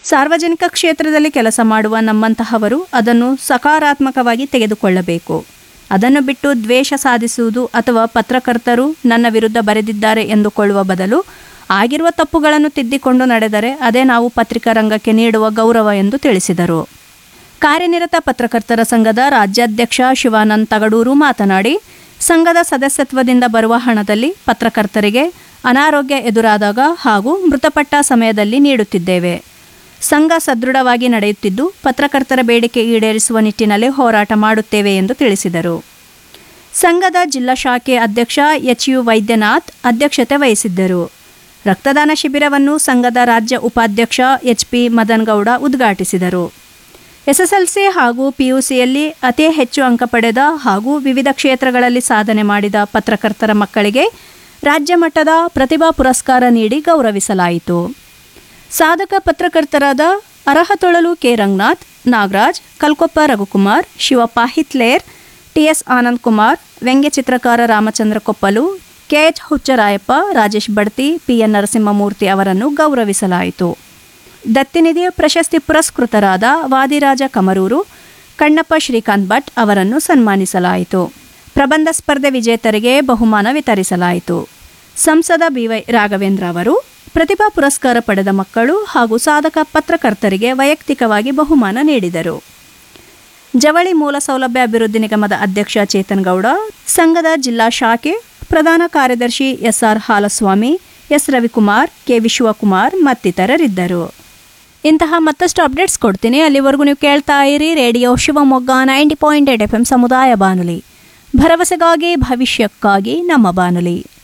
ಸಾರ್ವಜನಿಕ ಕ್ಷೇತ್ರದಲ್ಲಿ ಕೆಲಸ ಮಾಡುವ ನಮ್ಮಂತಹವರು ಅದನ್ನು ಸಕಾರಾತ್ಮಕವಾಗಿ ತೆಗೆದುಕೊಳ್ಳಬೇಕು ಅದನ್ನು ಬಿಟ್ಟು ದ್ವೇಷ ಸಾಧಿಸುವುದು ಅಥವಾ ಪತ್ರಕರ್ತರು ನನ್ನ ವಿರುದ್ಧ ಬರೆದಿದ್ದಾರೆ ಎಂದುಕೊಳ್ಳುವ ಬದಲು ಆಗಿರುವ ತಪ್ಪುಗಳನ್ನು ತಿದ್ದಿಕೊಂಡು ನಡೆದರೆ ಅದೇ ನಾವು ಪತ್ರಿಕಾ ರಂಗಕ್ಕೆ ನೀಡುವ ಗೌರವ ಎಂದು ತಿಳಿಸಿದರು ಕಾರ್ಯನಿರತ ಪತ್ರಕರ್ತರ ಸಂಘದ ರಾಜ್ಯಾಧ್ಯಕ್ಷ ಶಿವಾನಂದ್ ತಗಡೂರು ಮಾತನಾಡಿ ಸಂಘದ ಸದಸ್ಯತ್ವದಿಂದ ಬರುವ ಹಣದಲ್ಲಿ ಪತ್ರಕರ್ತರಿಗೆ ಅನಾರೋಗ್ಯ ಎದುರಾದಾಗ ಹಾಗೂ ಮೃತಪಟ್ಟ ಸಮಯದಲ್ಲಿ ನೀಡುತ್ತಿದ್ದೇವೆ ಸಂಘ ಸದೃಢವಾಗಿ ನಡೆಯುತ್ತಿದ್ದು ಪತ್ರಕರ್ತರ ಬೇಡಿಕೆ ಈಡೇರಿಸುವ ನಿಟ್ಟಿನಲ್ಲಿ ಹೋರಾಟ ಮಾಡುತ್ತೇವೆ ಎಂದು ತಿಳಿಸಿದರು ಸಂಘದ ಜಿಲ್ಲಾ ಶಾಖೆ ಅಧ್ಯಕ್ಷ ಎಚ್ ಯು ವೈದ್ಯನಾಥ್ ಅಧ್ಯಕ್ಷತೆ ವಹಿಸಿದ್ದರು ರಕ್ತದಾನ ಶಿಬಿರವನ್ನು ಸಂಘದ ರಾಜ್ಯ ಉಪಾಧ್ಯಕ್ಷ ಎಚ್ ಪಿ ಮದನ್ಗೌಡ ಉದ್ಘಾಟಿಸಿದರು ಎಸ್ಎಸ್ಎಲ್ಸಿ ಹಾಗೂ ಪಿಯುಸಿಯಲ್ಲಿ ಅತಿ ಹೆಚ್ಚು ಅಂಕ ಪಡೆದ ಹಾಗೂ ವಿವಿಧ ಕ್ಷೇತ್ರಗಳಲ್ಲಿ ಸಾಧನೆ ಮಾಡಿದ ಪತ್ರಕರ್ತರ ಮಕ್ಕಳಿಗೆ ರಾಜ್ಯ ಮಟ್ಟದ ಪ್ರತಿಭಾ ಪುರಸ್ಕಾರ ನೀಡಿ ಗೌರವಿಸಲಾಯಿತು ಸಾಧಕ ಪತ್ರಕರ್ತರಾದ ಅರಹತೊಳಲು ಕೆ ರಂಗನಾಥ್ ನಾಗರಾಜ್ ಕಲ್ಕೊಪ್ಪ ರಘುಕುಮಾರ್ ಶಿವಪ್ಪ ಹಿತ್ಲೇರ್ ಟಿಎಸ್ ಆನಂದ್ ಕುಮಾರ್ ವ್ಯಂಗ್ಯ ಚಿತ್ರಕಾರ ರಾಮಚಂದ್ರ ಕೊಪ್ಪಲು ಕೆಎಚ್ ಹುಚ್ಚರಾಯಪ್ಪ ರಾಜೇಶ್ ಬಡ್ತಿ ಪಿಎನ್ ನರಸಿಂಹಮೂರ್ತಿ ಅವರನ್ನು ಗೌರವಿಸಲಾಯಿತು ದತ್ತಿನಿಧಿ ಪ್ರಶಸ್ತಿ ಪುರಸ್ಕೃತರಾದ ವಾದಿರಾಜ ಕಮರೂರು ಕಣ್ಣಪ್ಪ ಶ್ರೀಕಾಂತ್ ಭಟ್ ಅವರನ್ನು ಸನ್ಮಾನಿಸಲಾಯಿತು ಪ್ರಬಂಧ ಸ್ಪರ್ಧೆ ವಿಜೇತರಿಗೆ ಬಹುಮಾನ ವಿತರಿಸಲಾಯಿತು ಸಂಸದ ಬಿವೈ ರಾಘವೇಂದ್ರ ಅವರು ಪ್ರತಿಭಾ ಪುರಸ್ಕಾರ ಪಡೆದ ಮಕ್ಕಳು ಹಾಗೂ ಸಾಧಕ ಪತ್ರಕರ್ತರಿಗೆ ವೈಯಕ್ತಿಕವಾಗಿ ಬಹುಮಾನ ನೀಡಿದರು ಜವಳಿ ಮೂಲ ಸೌಲಭ್ಯ ಅಭಿವೃದ್ಧಿ ನಿಗಮದ ಅಧ್ಯಕ್ಷ ಚೇತನ್ ಗೌಡ ಸಂಘದ ಜಿಲ್ಲಾ ಶಾಖೆ ಪ್ರಧಾನ ಕಾರ್ಯದರ್ಶಿ ಎಸ್ಆರ್ ಹಾಲಸ್ವಾಮಿ ಎಸ್ ರವಿಕುಮಾರ್ ಕೆ ವಿಶ್ವಕುಮಾರ್ ಮತ್ತಿತರರಿದ್ದರು ಇಂತಹ ಮತ್ತಷ್ಟು ಅಪ್ಡೇಟ್ಸ್ ಕೊಡ್ತೀನಿ ಅಲ್ಲಿವರೆಗೂ ನೀವು ಕೇಳ್ತಾ ಇರಿ radio Shivamogga ninety point eight F M ಸಮುದಾಯ ಬಾನುಲಿ ಭರವಸೆಗಾಗಿ ಭವಿಷ್ಯಕ್ಕಾಗಿ ನಮ್ಮ ಬಾನುಲಿ